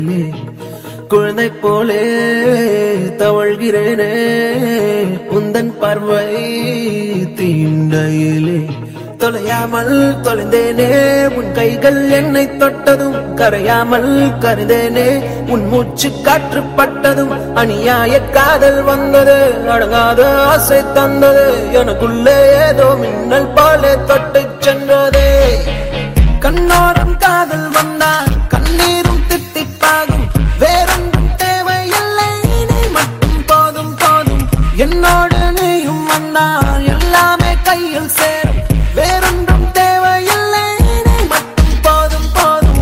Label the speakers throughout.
Speaker 1: குழந்தை போலே தவழ்கிறேனே உந்தன் பார்வை தீண்டையிலே தொலையாமல் தொலைந்தேனே உன் கைகள் என்னை தொட்டதும் கரையாமல் கருதேனே உன் மூச்சு காற்று பட்டதும் அநியாய காதல் வந்தது அடங்காத ஆசை தந்தது எனக்குள்ளே ஏதோ மின்னல் போலே தொட்டு சென்றதே கண்ணோரம் காதல் வந்தால் கண்ணீரும் தித்திப்பாகும் வேறொன்றும் தேவையில்லை நீ மட்டும் போதும் போதும் என்னோடு நீயும் வந்தால் எல்லாமே கையில் சேரும் வேறொன்றும் தேவையில்லை நீ மட்டும் போதும் போதும்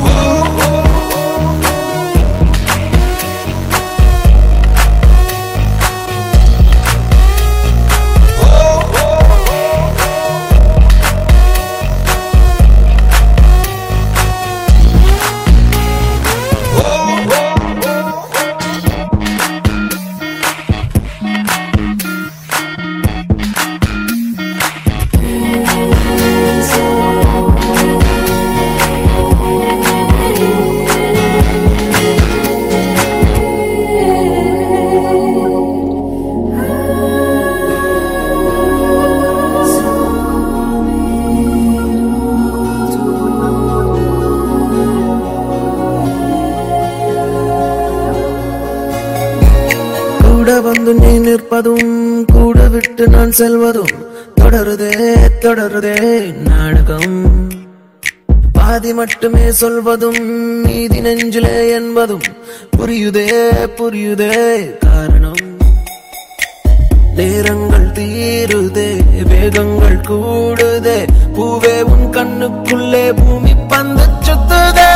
Speaker 1: கூட வந்து நீ நிற்பதும் கூட விட்டு நான் செல்வதும் தொடருதே தொடருதே நாடகம் பாதி மட்டுமே சொல்வதும் மீதி நெஞ்சிலே என்பதும் புரியுதே புரியுதே காரணம் நேரங்கள் தீருதே வேகங்கள் கூடுதே பூவே உன் கண்ணுக்குள்ளே பூமி பந்து சுத்துதே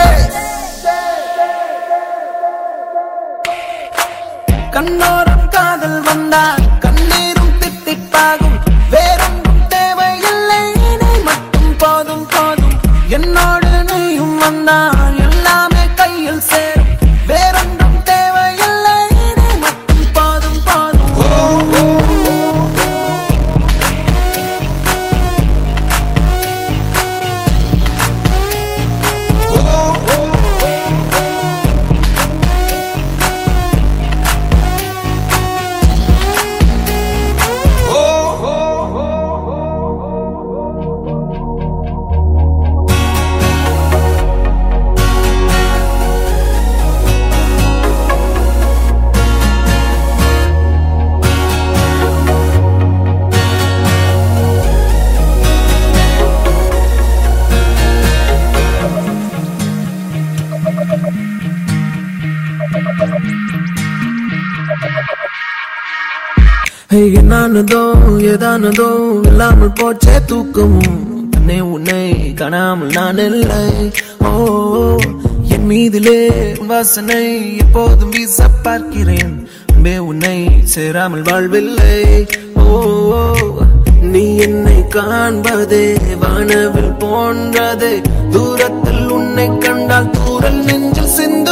Speaker 1: கண்ணோரம் காதல் வந்தால் கண்ணீரும் தித்திப்பாகும் வேறொன்றும் தேவையில்லை நீ மட்டும் போதும் போதும் என்னோடு நீயும் வந்தால் எல்லாமே கையில் சேரும் வேறொன்றும் தேவையில்லை நீ மட்டும் போதும் போதும் ஏய், என்னானதோ ஏதானதோ இல்லாமல் போச்சே தூக்கமும் தன்னை உன்னை காணாமல் நான் இல்லை ஓ என் மீதிலே உன் வாசனை எப்போதும் வீச பார்க்கிறேன் அன்பே உன்னை சேராமல் வாழ்வில்லை ஓ நீ என்னை காண்பதே வானவில் போன்றதே தூரத்தில் உன்னை கண்டால் தூரல் நெஞ்சில் சிந்த